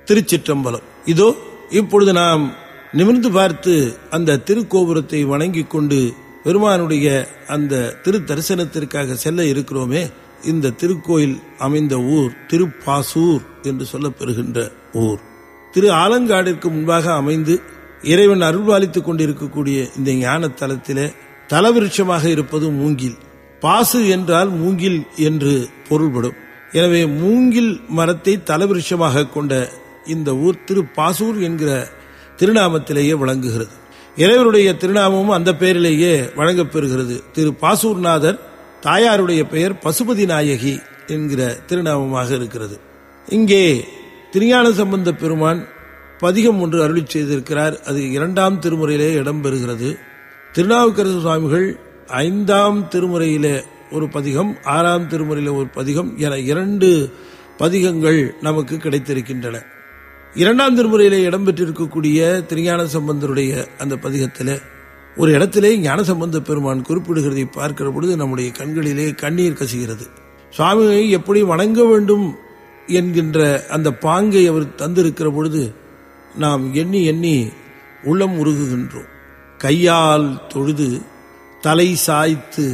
திருச்சிற்றம்பலம் இதோ இப்பொழுது நாம் நிமிர்ந்து பார்த்து அந்த திருக்கோபுரத்தை வணங்கிக் கொண்டு பெருமானுடைய அந்த திரு தரிசனத்திற்காக செல்ல இருக்கிறோமே இந்த திருக்கோயில் அமைந்த ஊர் திருப்பாசூர் என்று சொல்லப்பெறுகின்ற ஊர் திரு ஆலங்காடிற்கு முன்பாக அமைந்து இறைவன் அருள்பாலித்துக் கொண்டிருக்கக்கூடிய இந்த ஞான தலத்திலே தலவிருட்சமாக இருப்பது மூங்கில் பாசு என்றால் மூங்கில் என்று பொருள்படும் எனவே மூங்கில் மரத்தை தலவிருஷமாக கொண்ட இந்த ஊர் திரு பாசூர் என்கிற திருநாமத்திலேயே விளங்குகிறது இறைவருடைய திருநாமமும் அந்த பெயரிலேயே வழங்கப்பெறுகிறது திரு பாசூர்நாதர் தாயாருடைய பெயர் பசுபதி நாயகி என்கிற திருநாமமாக இருக்கிறது இங்கே திருஞான சம்பந்த பெருமான் பதிகம் ஒன்று அருளி செய்திருக்கிறார் அது இரண்டாம் திருமுறையிலே இடம்பெறுகிறது திருநாவுக்கரசு சுவாமிகள் ஐந்தாம் திருமுறையிலே ஒரு பதிகம் ஆறாம் திருமுறையிலே ஒரு பதிகம் என இரண்டு பதிகங்கள் நமக்கு கிடைத்திருக்கின்றன இரண்டாம் திருமுறையிலே இடம்பெற்றிருக்கக்கூடிய திருஞான சம்பந்தருடைய அந்த பதிகத்திலே ஒரு இடத்திலே ஞானசம்பந்த பெருமான் குறிப்பிடுகிறதை பார்க்கிற பொழுது நம்முடைய கண்களிலே கண்ணீர் கசிகிறது சுவாமியை எப்படி வணங்க வேண்டும் என்கின்ற அந்த பாங்கை அவர் தந்திருக்கிற பொழுது நாம் எண்ணி எண்ணி உள்ளம் உருகுகின்றோம் கையால் தொழுது தலை சாய்த்து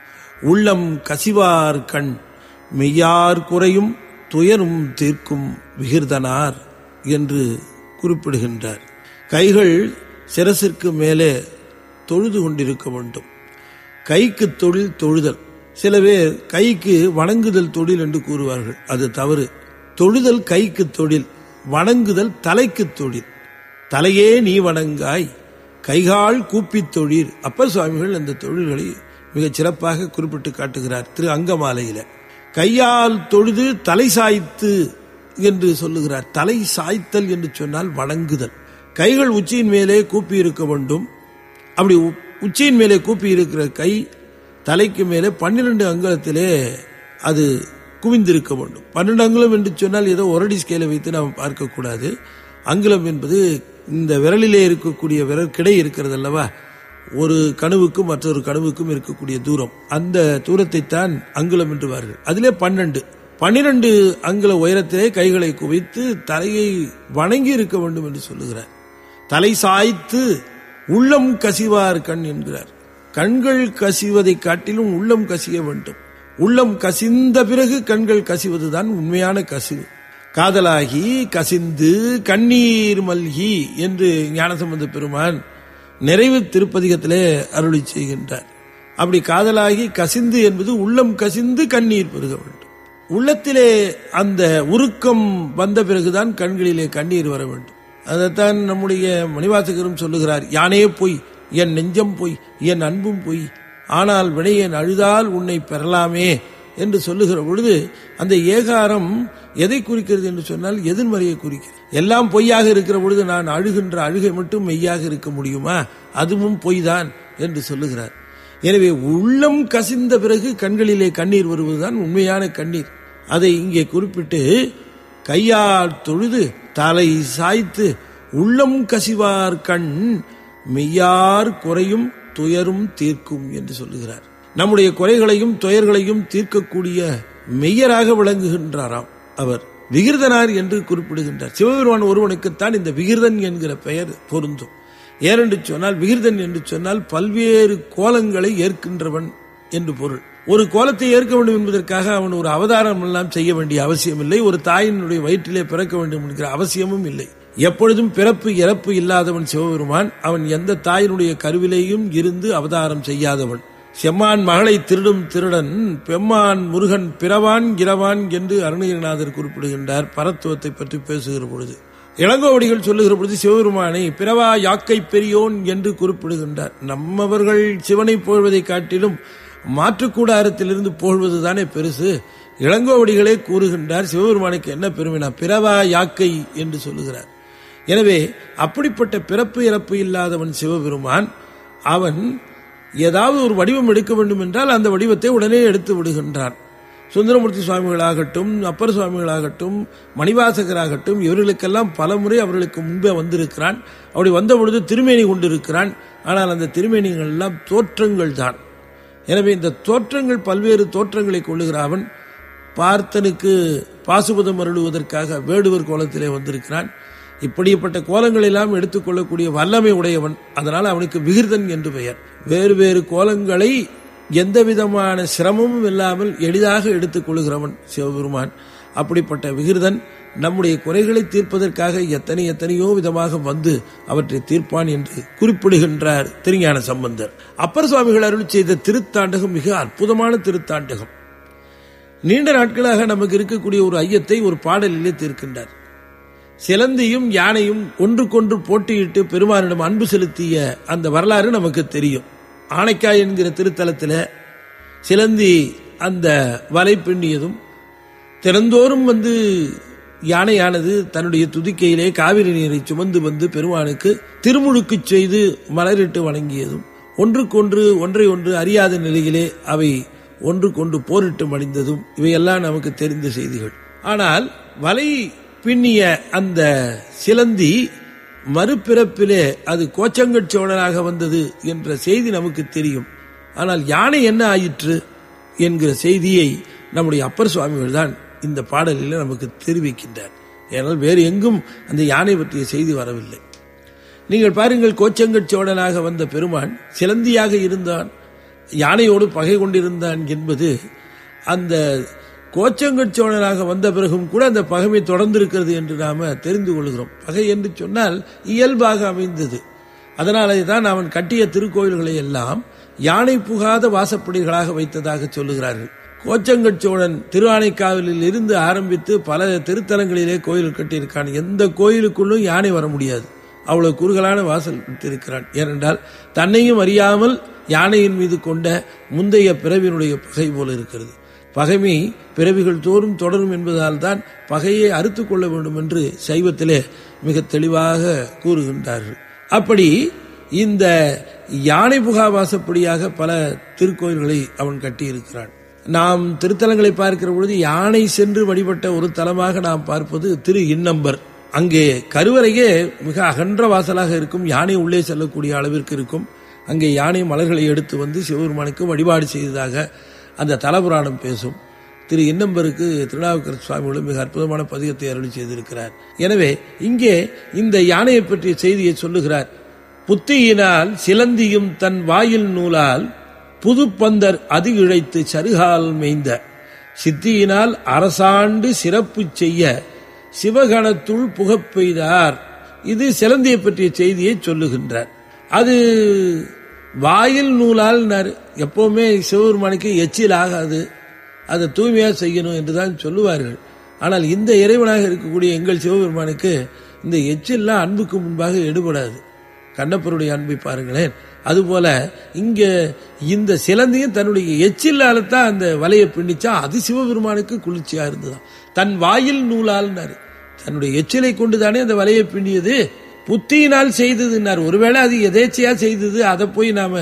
உள்ளம் கசிவார் கண் மெய்யார் குறையும் துயரும் தீர்க்கும் விகிர்தனார் என்று குறிப்பிடுகின்றார் கைகள் சிரசிற்கு மேலே தொழுது கொண்டிருக்க வேண்டும் கைக்கு தொழில் தொழுதல் சில பேர் கைக்கு வணங்குதல் தொழில் என்று கூறுவார்கள் அது தவறு தொழுதல் கைக்கு தொழில் வணங்குதல் தலைக்கு தொழில் தலையே நீ வணங்காய் கைகால் கூப்பித் தொழில் அப்பர் சுவாமிகள் அந்த தொழில்களை மிகச் சிறப்பாக குறிப்பிட்டு காட்டுகிறார் திரு அங்கமாலையில கையால் தொழுது தலை சாய்த்து என்று சொல்லுகிறார் தலை சாய்த்தல் என்று சொன்னால் வணங்குதல் கைகள் உச்சியின் மேலே கூப்பி இருக்க வேண்டும் அப்படி உ- உச்சியின் மேலே கூப்பி இருக்கிற கை தலைக்கு மேலே பன்னிரண்டு அங்குலத்திலே அது குவிந்திருக்க வேண்டும் பன்னெண்டு அங்குலம் என்று சொன்னால் ஏதோ ஒரடி ஸ்கேலை வைத்து நாம் பார்க்கக்கூடாது அங்குலம் என்பது இந்த விரலிலே இருக்கக்கூடிய விரல் கிடை இருக்கிறது அல்லவா ஒரு கணுவுக்கும் மற்றொரு கணுவுக்கும் இருக்கக்கூடிய தூரம் அந்த தூரத்தை தான் அங்குலம் என்றுவார்கள் அதிலே பன்னெண்டு பன்னிரண்டு அங்குல உயரத்திலே கைகளை குவித்து தலையை வணங்கி இருக்க வேண்டும் என்று சொல்லுகிறார் தலை சாய்த்து உள்ளம் கசிவார் கண் என்கிறார் கண்கள் கசிவதை காட்டிலும் உள்ளம் கசிய வேண்டும் உள்ளம் கசிந்த பிறகு கண்கள் கசிவதுதான் உண்மையான கசிவு காதலாகி கசிந்து கண்ணீர் மல்கி என்று ஞானசம்பந்த பெருமான் நிறைவு திருப்பதிகத்திலே அருளி செய்கின்றார் அப்படி காதலாகி கசிந்து என்பது உள்ளம் கசிந்து கண்ணீர் பெருக வேண்டும் உள்ளத்திலே அந்த உருக்கம் வந்த பிறகுதான் கண்களிலே கண்ணீர் வர வேண்டும் அதைத்தான் நம்முடைய மணிவாசகரும் சொல்லுகிறார் யானே பொய் என் நெஞ்சம் பொய் என் அன்பும் பொய் ஆனால் வினையன் அழுதால் உன்னை பெறலாமே என்று சொல்லுகிற பொழுது அந்த ஏகாரம் எதை குறிக்கிறது என்று சொன்னால் எதிர்மறையை குறிக்கிறது எல்லாம் பொய்யாக இருக்கிற பொழுது நான் அழுகின்ற அழுகை மட்டும் மெய்யாக இருக்க முடியுமா அதுவும் பொய்தான் என்று சொல்லுகிறார் எனவே உள்ளம் கசிந்த பிறகு கண்களிலே கண்ணீர் வருவதுதான் உண்மையான கண்ணீர் அதை இங்கே குறிப்பிட்டு கையால் தொழுது தலை சாய்த்து உள்ளம் கசிவார் கண் மெய்யார் குறையும் துயரும் தீர்க்கும் என்று சொல்லுகிறார் நம்முடைய குறைகளையும் துயர்களையும் தீர்க்கக்கூடிய மெய்யராக விளங்குகின்றாராம் அவர் விகிர்தனார் என்று குறிப்பிடுகின்றார் சிவபெருமான் ஒருவனுக்குத்தான் இந்த விகிர்தன் என்கிற பெயர் பொருந்தும் ஏனென்று சொன்னால் விகிர்தன் என்று சொன்னால் பல்வேறு கோலங்களை ஏற்கின்றவன் என்று பொருள் ஒரு கோலத்தை ஏற்க வேண்டும் என்பதற்காக அவன் ஒரு அவதாரம் எல்லாம் செய்ய வேண்டிய அவசியம் இல்லை ஒரு தாயினுடைய வயிற்றிலே பிறக்க வேண்டும் என்கிற அவசியமும் இல்லை எப்பொழுதும் பிறப்பு இறப்பு இல்லாதவன் சிவபெருமான் அவன் எந்த தாயினுடைய கருவிலேயும் இருந்து அவதாரம் செய்யாதவன் செம்மான் மகளை திருடும் திருடன் பெம்மான் முருகன் பிறவான் இரவான் என்று அருணகிரிநாதர் குறிப்பிடுகின்றார் பரத்துவத்தை பற்றி பேசுகிற பொழுது இளங்கோவடிகள் சொல்லுகிற பொழுது சிவபெருமானை பிறவா யாக்கை பெரியோன் என்று குறிப்பிடுகின்றார் நம்மவர்கள் சிவனை போழ்வதை காட்டிலும் மாற்றுக்கூடாரத்திலிருந்து போழ்வதுதானே பெருசு இளங்கோவடிகளே கூறுகின்றார் சிவபெருமானுக்கு என்ன பெருமைனா பிறவா யாக்கை என்று சொல்லுகிறார் எனவே அப்படிப்பட்ட பிறப்பு இறப்பு இல்லாதவன் சிவபெருமான் அவன் ஏதாவது ஒரு வடிவம் எடுக்க வேண்டும் என்றால் அந்த வடிவத்தை உடனே எடுத்து விடுகின்றான் சுந்தரமூர்த்தி சுவாமிகளாகட்டும் அப்பர் சுவாமிகளாகட்டும் மணிவாசகராகட்டும் இவர்களுக்கெல்லாம் பலமுறை அவர்களுக்கு முன்பே வந்திருக்கிறான் அப்படி வந்த பொழுது திருமேனி கொண்டிருக்கிறான் ஆனால் அந்த திருமேனிகள் எல்லாம் தோற்றங்கள் தான் எனவே இந்த தோற்றங்கள் பல்வேறு தோற்றங்களை கொள்ளுகிற அவன் பார்த்தனுக்கு பாசுபதம் அருளுவதற்காக வேடுவர் கோலத்திலே வந்திருக்கிறான் இப்படிப்பட்ட கோலங்கள் எல்லாம் எடுத்துக்கொள்ளக்கூடிய வல்லமை உடையவன் அதனால் அவனுக்கு விகிர்தன் என்று பெயர் வேறு வேறு கோலங்களை எந்த விதமான சிரமமும் இல்லாமல் எளிதாக எடுத்துக் கொள்கிறவன் சிவபெருமான் அப்படிப்பட்ட விகிர்தன் நம்முடைய குறைகளை தீர்ப்பதற்காக எத்தனை எத்தனையோ விதமாக வந்து அவற்றை தீர்ப்பான் என்று குறிப்பிடுகின்றார் திருஞான சம்பந்தர் அப்பர் சுவாமிகள் அருள் செய்த திருத்தாண்டகம் மிக அற்புதமான திருத்தாண்டகம் நீண்ட நாட்களாக நமக்கு இருக்கக்கூடிய ஒரு ஐயத்தை ஒரு பாடலிலே தீர்க்கின்றார் சிலந்தியும் யானையும் ஒன்றுக்கொன்று போட்டியிட்டு பெருமானிடம் அன்பு செலுத்திய அந்த வரலாறு நமக்கு தெரியும் ஆனைக்காய் என்கிற திருத்தலத்தில் சிலந்தி அந்த வலை பின்னியதும் திறந்தோறும் வந்து யானையானது தன்னுடைய துதிக்கையிலே காவிரி நீரை சுமந்து வந்து பெருமானுக்கு திருமுழுக்கு செய்து மலரிட்டு வணங்கியதும் ஒன்றுக்கொன்று ஒன்றை ஒன்று அறியாத நிலையிலே அவை ஒன்றுக்கொண்டு போரிட்டு மடிந்ததும் இவையெல்லாம் நமக்கு தெரிந்த செய்திகள் ஆனால் வலை பின்னிய அந்த சிலந்தி மறுபிறப்பிலே அது கோச்சங்கட் சோழனாக வந்தது என்ற செய்தி நமக்கு தெரியும் ஆனால் யானை என்ன ஆயிற்று என்கிற செய்தியை நம்முடைய அப்பர் சுவாமிகள் தான் இந்த பாடலில் நமக்கு தெரிவிக்கின்றார் ஏனால் வேறு எங்கும் அந்த யானை பற்றிய செய்தி வரவில்லை நீங்கள் பாருங்கள் கோச்சங்கட் சோழனாக வந்த பெருமான் சிலந்தியாக இருந்தான் யானையோடு பகை கொண்டிருந்தான் என்பது அந்த கோச்சங்கட் சோழனாக வந்த பிறகும் கூட அந்த பகைமை தொடர்ந்து இருக்கிறது என்று நாம தெரிந்து கொள்கிறோம் பகை என்று சொன்னால் இயல்பாக அமைந்தது அதனாலே தான் அவன் கட்டிய திருக்கோயில்களை எல்லாம் யானை புகாத வாசப்படிகளாக வைத்ததாக சொல்லுகிறார்கள் கோச்சங்கட் சோழன் திருவானைக்காவலில் இருந்து ஆரம்பித்து பல திருத்தலங்களிலே கோயில் கட்டியிருக்கான் எந்த கோயிலுக்குள்ளும் யானை வர முடியாது அவ்வளவு குறுகலான வாசல் விட்டிருக்கிறான் ஏனென்றால் தன்னையும் அறியாமல் யானையின் மீது கொண்ட முந்தைய பிறவினுடைய பகை போல இருக்கிறது பகைமை பிறவிகள் தோறும் தொடரும் என்பதால் தான் பகையை அறுத்து கொள்ள வேண்டும் என்று சைவத்திலே மிக தெளிவாக கூறுகின்றார்கள் அப்படி இந்த யானை புகாவாசப்படியாக பல திருக்கோயில்களை அவன் கட்டியிருக்கிறான் நாம் திருத்தலங்களை பார்க்கிற பொழுது யானை சென்று வழிபட்ட ஒரு தலமாக நாம் பார்ப்பது திரு இன்னம்பர் அங்கே கருவறையே மிக அகன்ற வாசலாக இருக்கும் யானை உள்ளே செல்லக்கூடிய அளவிற்கு இருக்கும் அங்கே யானை மலர்களை எடுத்து வந்து சிவபெருமானுக்கு வழிபாடு செய்ததாக அந்த தலபுராணம் பேசும் திரு இன்னம்பருக்கு திருநாவுக்கரசு சுவாமிகளும் மிக அற்புதமான பதிகத்தை அருளி செய்திருக்கிறார் எனவே இங்கே இந்த யானையை பற்றிய செய்தியை சொல்லுகிறார் புத்தியினால் சிலந்தியும் தன் வாயில் நூலால் புதுப்பந்தர் அது இழைத்து சருகால் மேய்ந்த சித்தியினால் அரசாண்டு சிறப்பு செய்ய சிவகணத்துள் புகப்பெய்தார் இது சிலந்தியை பற்றிய செய்தியை சொல்லுகின்றார் அது வாயில் நூலால் எப்பவுமே சிவபெருமானுக்கு எச்சில் ஆகாது அதை தூய்மையா செய்யணும் என்றுதான் சொல்லுவார்கள் ஆனால் இந்த இறைவனாக இருக்கக்கூடிய எங்கள் சிவபெருமானுக்கு இந்த எச்சில்லாம் அன்புக்கு முன்பாக எடுபடாது கண்ணப்பருடைய அன்பை பாருங்களேன் அதுபோல இங்க இந்த சிலந்தியும் தன்னுடைய எச்சில்லால தான் அந்த வலையை பின்னிச்சா அது சிவபெருமானுக்கு குளிர்ச்சியா இருந்ததாம் தன் வாயில் நூலால்னாரு தன்னுடைய எச்சிலை கொண்டுதானே அந்த வலையை பின்னியது புத்தியினால் செய்ததுன்னார் ஒருவேளை அது எதேச்சையா செய்தது அதை போய் நாம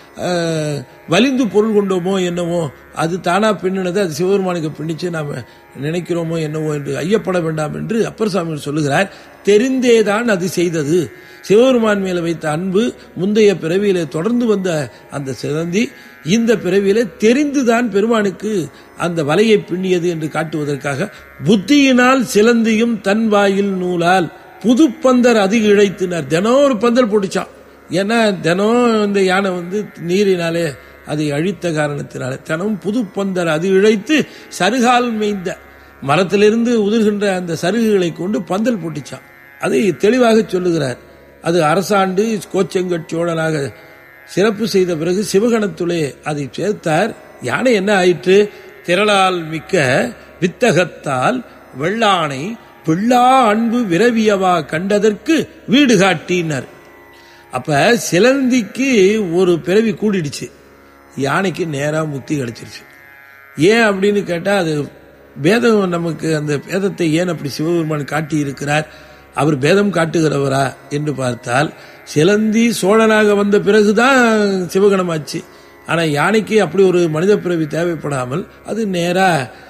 வலிந்து பொருள் கொண்டோமோ என்னவோ அது தானா பின்னினது அது சிவபெருமானுக்கு பின்னிச்சு நாம நினைக்கிறோமோ என்னவோ என்று ஐயப்பட வேண்டாம் என்று அப்பர் சுவாமி சொல்லுகிறார் தெரிந்தேதான் அது செய்தது சிவபெருமான் மேல வைத்த அன்பு முந்தைய பிறவியிலே தொடர்ந்து வந்த அந்த சிறந்தி இந்த பிறவியிலே தெரிந்துதான் பெருமானுக்கு அந்த வலையை பின்னியது என்று காட்டுவதற்காக புத்தியினால் சிலந்தியும் தன் வாயில் நூலால் புதுப்பந்தர் அதிக இழைத்தினார் தினம் ஒரு பந்தல் போட்டுச்சான் ஏன்னா தினம் இந்த யானை வந்து நீரினாலே அதை அழித்த காரணத்தினாலே தினம் புதுப்பந்தர் அது இழைத்து சருகால் மேய்ந்த மரத்திலிருந்து உதிர்கின்ற அந்த சருகுகளை கொண்டு பந்தல் போட்டுச்சான் அதை தெளிவாக சொல்லுகிறார் அது அரசாண்டு கோச்செங்கட் சோழனாக சிறப்பு செய்த பிறகு சிவகணத்துளே அதை சேர்த்தார் யானை என்ன ஆயிற்று திரளால் மிக்க வித்தகத்தால் வெள்ளானை பிள்ளா அன்பு விரவியவா கண்டதற்கு வீடு காட்டினார் அப்ப சிலந்திக்கு ஒரு பிறவி கூடிடுச்சு யானைக்கு நேரா முக்தி கிடைச்சிருச்சு ஏன் அப்படின்னு கேட்டா அது பேதம் நமக்கு அந்த பேதத்தை ஏன் அப்படி சிவபெருமான் காட்டி இருக்கிறார் அவர் பேதம் காட்டுகிறவரா என்று பார்த்தால் சிலந்தி சோழனாக வந்த பிறகுதான் சிவகணமாச்சு ஆனா யானைக்கு அப்படி ஒரு மனித பிறவி தேவைப்படாமல் அது நேரா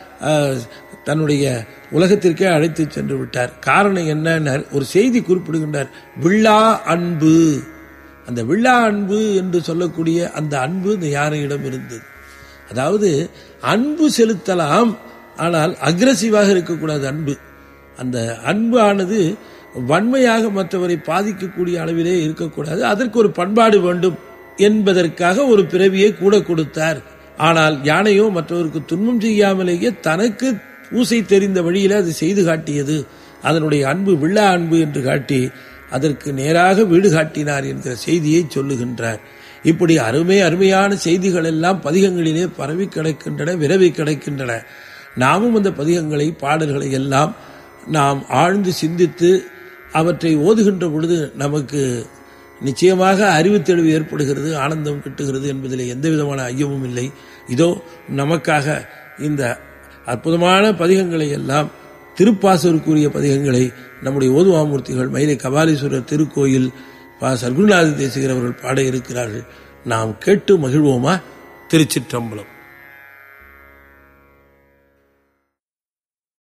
தன்னுடைய உலகத்திற்கே அழைத்து சென்று விட்டார் காரணம் என்ன ஒரு செய்தி குறிப்பிடுகின்றார் விழா அன்பு அந்த விழா அன்பு என்று சொல்லக்கூடிய அந்த அன்பு இந்த யானையிடம் இருந்தது அதாவது அன்பு செலுத்தலாம் ஆனால் அக்ரசிவாக இருக்கக்கூடாது அன்பு அந்த அன்பு ஆனது வன்மையாக மற்றவரை பாதிக்கக்கூடிய அளவிலே இருக்கக்கூடாது அதற்கு ஒரு பண்பாடு வேண்டும் என்பதற்காக ஒரு பிறவியை கூட கொடுத்தார் ஆனால் யானையோ மற்றவருக்கு துன்பம் செய்யாமலேயே தனக்கு பூசை தெரிந்த வழியில அது செய்து காட்டியது அதனுடைய அன்பு விழா அன்பு என்று காட்டி அதற்கு நேராக வீடு காட்டினார் என்கிற செய்தியை சொல்லுகின்றார் இப்படி அருமை அருமையான செய்திகள் எல்லாம் பதிகங்களிலே பரவி கிடக்கின்றன விரவி கிடக்கின்றன நாமும் அந்த பதிகங்களை பாடல்களை எல்லாம் நாம் ஆழ்ந்து சிந்தித்து அவற்றை ஓதுகின்ற பொழுது நமக்கு நிச்சயமாக அறிவு தெளிவு ஏற்படுகிறது ஆனந்தம் கிட்டுகிறது என்பதில் எந்த விதமான ஐயமும் இல்லை இதோ நமக்காக இந்த அற்புதமான பதிகங்களை எல்லாம் திருப்பாசூருக்குரிய பதிகங்களை நம்முடைய ஓதுவாமூர்த்திகள் மயிலை கபாலீஸ்வரர் திருக்கோயில் பா சர்க்குருநாத தேசிகர் அவர்கள் பாட இருக்கிறார்கள் நாம் கேட்டு மகிழ்வோமா திருச்சிற்றம்பலம்